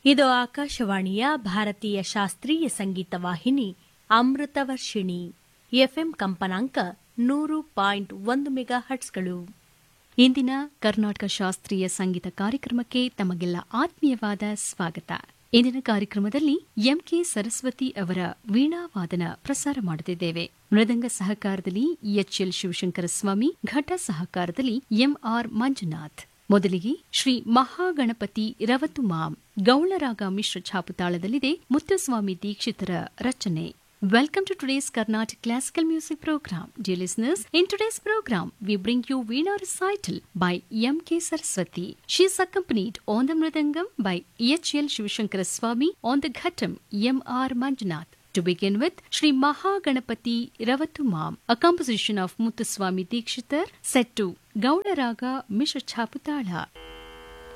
ಇದು ಆಕಾಶವಾಣಿಯ ಭಾರತೀಯ ಶಾಸ್ತ್ರೀಯ ಸಂಗೀತ ವಾಹಿನಿ ಅಮೃತವರ್ಷಿಣಿ ಎಫ್ಎಂ ಕಂಪನಾಂಕ ನೂರು ಪಾಯಿಂಟ್ ಒಂದು ಮೆಗಾ ಹಟ್ಸ್ಗಳು ಇಂದಿನ ಕರ್ನಾಟಕ ಶಾಸ್ತ್ರೀಯ ಸಂಗೀತ ಕಾರ್ಯಕ್ರಮಕ್ಕೆ ತಮಗೆಲ್ಲ ಆತ್ಮೀಯವಾದ ಸ್ವಾಗತ ಇಂದಿನ ಕಾರ್ಯಕ್ರಮದಲ್ಲಿ ಎಂಕೆ ಸರಸ್ವತಿ ಅವರ ವೀಣಾವಾದನ ಪ್ರಸಾರ ಮಾಡುತ್ತಿದ್ದೇವೆ ಮೃದಂಗ ಸಹಕಾರದಲ್ಲಿ ಎಚ್ಎಲ್ ಶಿವಶಂಕರ ಸ್ವಾಮಿ ಘಟ ಸಹಕಾರದಲ್ಲಿ ಎಂಆರ್ ಮಂಜುನಾಥ್ ಮೊದಲಿಗೆ ಶ್ರೀ ಮಹಾಗಣಪತಿ ರವತು ಮಾಂ ಗೌಳರಾಗ ಮಿಶ್ರ ಛಾಪುತಾಳದಲ್ಲಿದೆ ಮುತ್ತಸ್ವಾಮಿ ದೀಕ್ಷಿತರ ರಚನೆ Welcome to today's Carnatic Classical Music Program. Dear listeners, in today's program, we bring you Veena Recital by M.K. Saraswati. She is accompanied on the Mridangam by H.L. Shivashankara Swami, on the Ghatam, M.R. Manjunath. To begin with, Sri Mahaganapati Ravatumam, a composition of Muthuswami Dikshitar, set to Gauda Raga Mishra Chaputala.